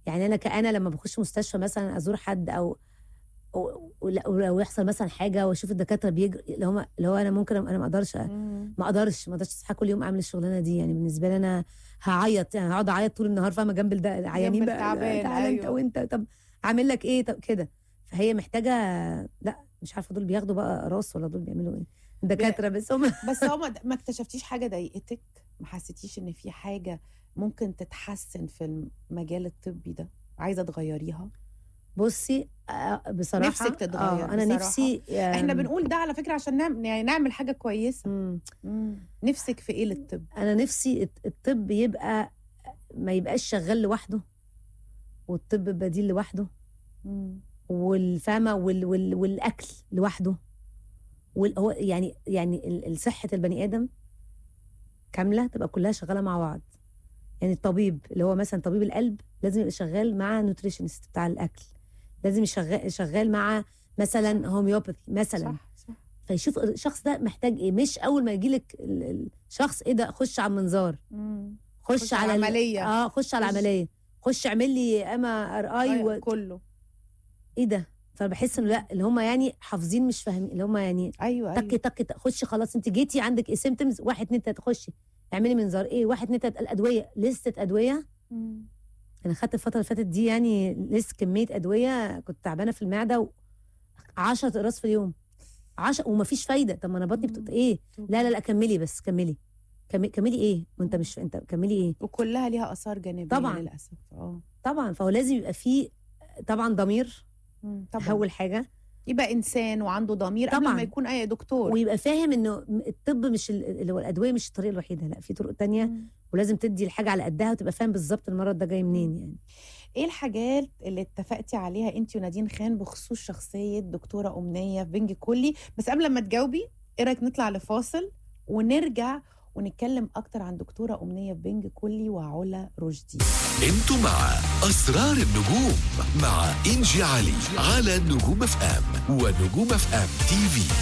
يعني انا كأنا لما بخش مستشفى مثلا ازور حد او أو- ولا- ولو يحصل مثلا حاجه واشوف الدكاتره بيجري اللي هم اللي هو انا ممكن انا ما اقدرش مم. ما اقدرش ما اقدرش اصحى كل يوم اعمل الشغلانه دي يعني بالنسبه لي انا هعيط يعني هقعد اعيط طول النهار فاهمه جنب الد- العيانين بقى التعبان، تعالى انت أيوة. وانت طب اعمل لك ايه طب كده فهي محتاجه لا مش عارفه دول بياخدوا بقى راس ولا دول بيعملوا ايه الدكاتره بس هم بس هو ما- ما اكتشفتيش حاجه ضايقتك ما حسيتيش ان في حاجه ممكن تتحسن في المجال الطبي ده عايزه تغيريها بصي آه، بصراحه نفسك تتغير آه، انا بصراحة. نفسي احنا آم، بنقول ده على فكره عشان نعمل يعني نعمل حاجه كويسه مم. مم. نفسك في ايه للطب انا نفسي الط- الطب يبقى ما يبقاش شغال لوحده والطب بديل لوحده مم. والفهمه وال وال والاكل لوحده وال هو يعني يعني ال- ال- صحه البني ادم كامله تبقى كلها شغاله مع بعض يعني الطبيب اللي هو مثلا طبيب القلب لازم يبقى شغال مع نوتريشنست بتاع الاكل لازم يشغل شغال مع مثلا هوميوباثي مثلا صح صح فيشوف الشخص ده محتاج ايه مش اول ما يجي لك الشخص ايه ده خش على المنظار مم. خش, خش على على ال- العملية. اه خش على خش. العمليه خش اعمل لي اما ار اي أيوة، و... كله ايه ده فبحس انه لا اللي هم يعني حافظين مش فاهمين اللي هم يعني ايوه تك ايوه تك تك خشي خلاص انت جيتي عندك ايه سيمتومز واحد اتنين تلاته خشي اعملي منظار ايه واحد اتنين تلاته الادويه لسته ادويه مم. انا خدت الفتره اللي فاتت دي يعني لسه كميه ادويه كنت تعبانه في المعده و 10 اقراص في اليوم 10 ومفيش فايده طب ما انا بطني بتقول ايه لا لا لا كملي بس كملي كملي, كملي ايه وانت مش انت كملي ايه وكلها ليها اثار جانبيه طبعاً. للاسف اه طبعا فهو لازم يبقى فيه طبعا ضمير مم. طبعا اول حاجه يبقى انسان وعنده ضمير قبل طبعاً. ما يكون اي دكتور ويبقى فاهم انه الطب مش ال- اللي هو الادويه مش الطريقه الوحيده لا في طرق تانية مم. ولازم تدي الحاجه على قدها وتبقى فاهم بالظبط المرض ده جاي منين يعني ايه الحاجات اللي اتفقتي عليها انت ونادين خان بخصوص شخصيه دكتوره امنيه في بنج كلي بس قبل ما تجاوبي ايه رايك نطلع لفاصل ونرجع ونتكلم اكتر عن دكتوره امنيه في بنج كلي وعلا رشدي انتوا مع اسرار النجوم مع انجي علي على نجوم اف ام ونجوم اف ام تي في